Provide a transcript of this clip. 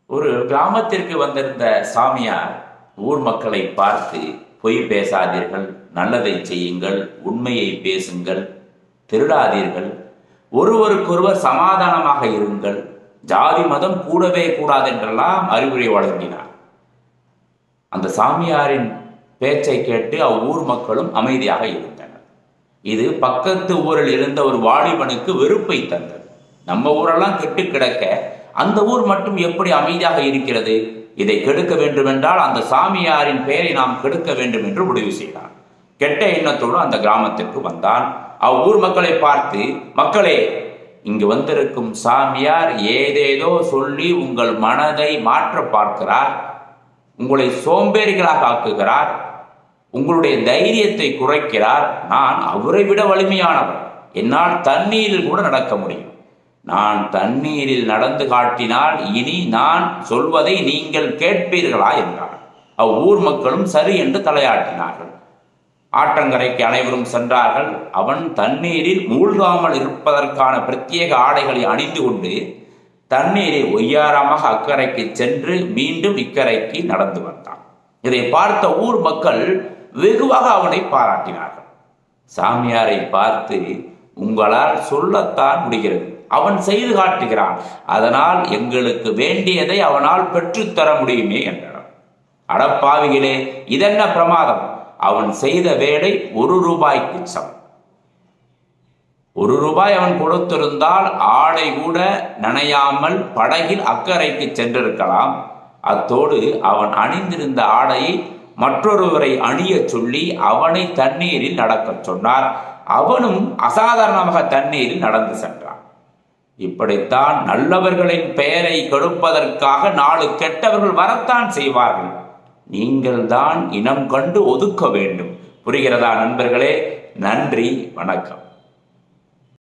ஒரு கிராமத்திற்கு வந்திருந்த சாமியார் ஊர் மக்களை பார்த்து பொய் பேசாதீர்கள் நல்லதை செய்யுங்கள் உண்மையை பேசுங்கள் திருடாதீர்கள் ஒருவருக்கொருவர் சமாதானமாக இருங்கள் ஜாதி மதம் கூடவே கூடாது என்றெல்லாம் அறிவுரை வழங்கினார் அந்த சாமியாரின் பேச்சை கேட்டு அவ்வூர் மக்களும் அமைதியாக இருந்தனர் இது பக்கத்து ஊரில் இருந்த ஒரு வாலிபனுக்கு வெறுப்பை தந்தது நம்ம ஊரெல்லாம் கெட்டு கிடக்க அந்த ஊர் மட்டும் எப்படி அமைதியாக இருக்கிறது இதை கெடுக்க வேண்டுமென்றால் அந்த சாமியாரின் பெயரை நாம் கெடுக்க வேண்டும் என்று முடிவு செய்தான் கெட்ட எண்ணத்தோடு அந்த கிராமத்திற்கு வந்தான் அவ்வூர் மக்களை பார்த்து மக்களே இங்கு வந்திருக்கும் சாமியார் ஏதேதோ சொல்லி உங்கள் மனதை மாற்ற பார்க்கிறார் உங்களை சோம்பேறிகளாக ஆக்குகிறார் உங்களுடைய தைரியத்தை குறைக்கிறார் நான் அவரை விட வலிமையானவர் என்னால் தண்ணீரில் கூட நடக்க முடியும் நான் தண்ணீரில் நடந்து காட்டினால் இனி நான் சொல்வதை நீங்கள் கேட்பீர்களா என்றார் அவ்வூர் மக்களும் சரி என்று தலையாட்டினார்கள் ஆற்றங்கரைக்கு அனைவரும் சென்றார்கள் அவன் தண்ணீரில் மூழ்காமல் இருப்பதற்கான பிரத்யேக ஆடைகளை அணிந்து கொண்டு தண்ணீரில் ஒய்யாரமாக அக்கறைக்கு சென்று மீண்டும் இக்கரைக்கு நடந்து வந்தான் இதை பார்த்த ஊர் மக்கள் வெகுவாக அவனை பாராட்டினார்கள் சாமியாரை பார்த்து உங்களால் சொல்லத்தான் முடிகிறது அவன் செய்து காட்டுகிறான் அதனால் எங்களுக்கு வேண்டியதை அவனால் பெற்றுத்தர முடியுமே என்றனர் அடப்பாவிகளே இதென்ன பிரமாதம் அவன் செய்த வேலை ஒரு ரூபாய்க்கு சமம் ஒரு ரூபாய் அவன் கொடுத்திருந்தால் ஆடை கூட நனையாமல் படகில் அக்கறைக்கு சென்றிருக்கலாம் அத்தோடு அவன் அணிந்திருந்த ஆடையை மற்றொருவரை அணியச் சொல்லி அவனை தண்ணீரில் நடக்கச் சொன்னார் அவனும் அசாதாரணமாக தண்ணீரில் நடந்து சென்றான் இப்படித்தான் நல்லவர்களின் பெயரை கெடுப்பதற்காக நாலு கெட்டவர்கள் வரத்தான் செய்வார்கள் நீங்கள் தான் இனம் கண்டு ஒதுக்க வேண்டும் புரிகிறதா நண்பர்களே நன்றி வணக்கம்